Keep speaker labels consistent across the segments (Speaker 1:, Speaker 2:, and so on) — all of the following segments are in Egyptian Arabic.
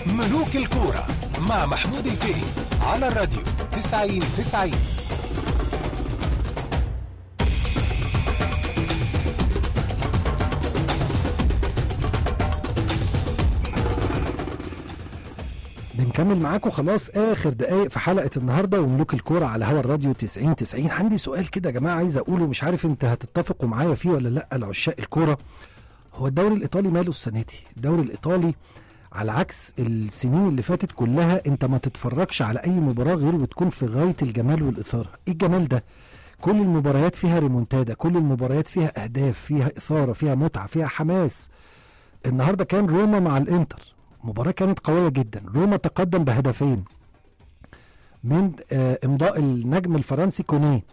Speaker 1: ملوك الكورة مع محمود الفقي على الراديو 90 90
Speaker 2: بنكمل معاكم خلاص اخر دقايق في حلقه النهارده وملوك الكوره على هوا الراديو 90 90 عندي سؤال كده يا جماعه عايز اقوله مش عارف انت هتتفقوا معايا فيه ولا لا لعشاق الكوره هو الدوري الايطالي ماله السنه دي الدوري الايطالي على عكس السنين اللي فاتت كلها انت ما تتفرجش على اي مباراه غير وتكون في غايه الجمال والاثاره ايه الجمال ده كل المباريات فيها ريمونتادا كل المباريات فيها اهداف فيها اثاره فيها متعه فيها حماس النهارده كان روما مع الانتر مباراة كانت قوية جدا روما تقدم بهدفين من آه امضاء النجم الفرنسي كونيه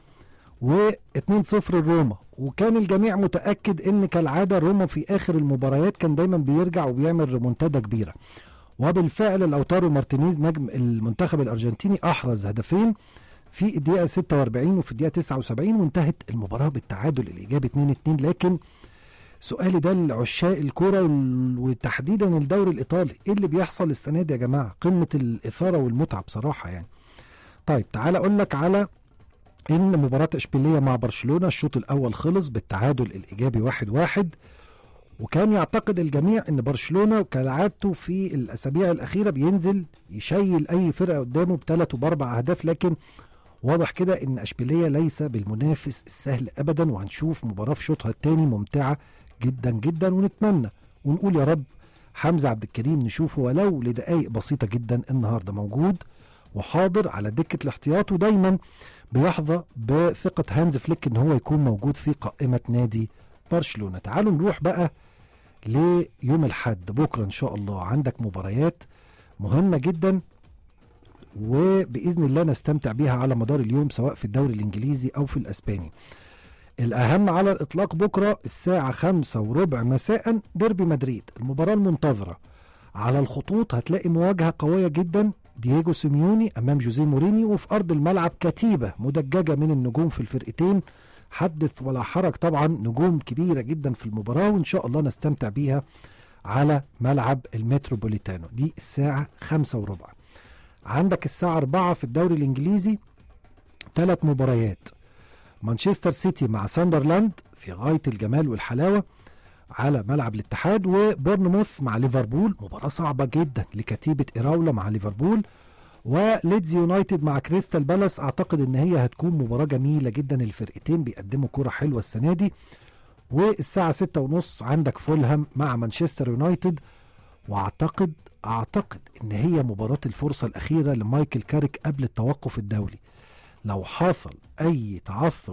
Speaker 2: و2-0 لروما وكان الجميع متأكد ان كالعادة روما في اخر المباريات كان دايما بيرجع وبيعمل ريمونتادا كبيرة وبالفعل لوتارو مارتينيز نجم المنتخب الارجنتيني احرز هدفين في الدقيقة 46 وفي الدقيقة 79 وانتهت المباراة بالتعادل الايجابي 2-2 لكن سؤالي ده لعشاق الكرة وتحديدا الدوري الإيطالي إيه اللي بيحصل السنة دي يا جماعة قمة الإثارة والمتعة بصراحة يعني طيب تعال أقول لك على إن مباراة إشبيلية مع برشلونة الشوط الأول خلص بالتعادل الإيجابي واحد واحد وكان يعتقد الجميع ان برشلونه كالعادته في الاسابيع الاخيره بينزل يشيل اي فرقه قدامه بثلاث وباربع اهداف لكن واضح كده ان اشبيليه ليس بالمنافس السهل ابدا وهنشوف مباراه في شوطها الثاني ممتعه جدا جدا ونتمنى ونقول يا رب حمزه عبد الكريم نشوفه ولو لدقائق بسيطه جدا النهارده موجود وحاضر على دكه الاحتياط ودايما بيحظى بثقه هانز فليك ان هو يكون موجود في قائمه نادي برشلونه تعالوا نروح بقى ليوم الحد بكره ان شاء الله عندك مباريات مهمه جدا وباذن الله نستمتع بيها على مدار اليوم سواء في الدوري الانجليزي او في الاسباني الأهم على الإطلاق بكرة الساعة خمسة وربع مساء ديربي مدريد المباراة المنتظرة على الخطوط هتلاقي مواجهة قوية جدا دييجو سيميوني أمام جوزيه مورينيو وفي أرض الملعب كتيبة مدججة من النجوم في الفرقتين حدث ولا حرج طبعا نجوم كبيرة جدا في المباراة وإن شاء الله نستمتع بيها على ملعب المتروبوليتانو دي الساعة خمسة وربع عندك الساعة أربعة في الدوري الإنجليزي ثلاث مباريات مانشستر سيتي مع ساندرلاند في غايه الجمال والحلاوه على ملعب الاتحاد وبورنموث مع ليفربول مباراه صعبه جدا لكتيبه اراولا مع ليفربول وليدز يونايتد مع كريستال بالاس اعتقد ان هي هتكون مباراه جميله جدا الفرقتين بيقدموا كره حلوه السنه دي والساعه ستة ونص عندك فولهام مع مانشستر يونايتد واعتقد اعتقد ان هي مباراه الفرصه الاخيره لمايكل كاريك قبل التوقف الدولي لو حصل اي تعثر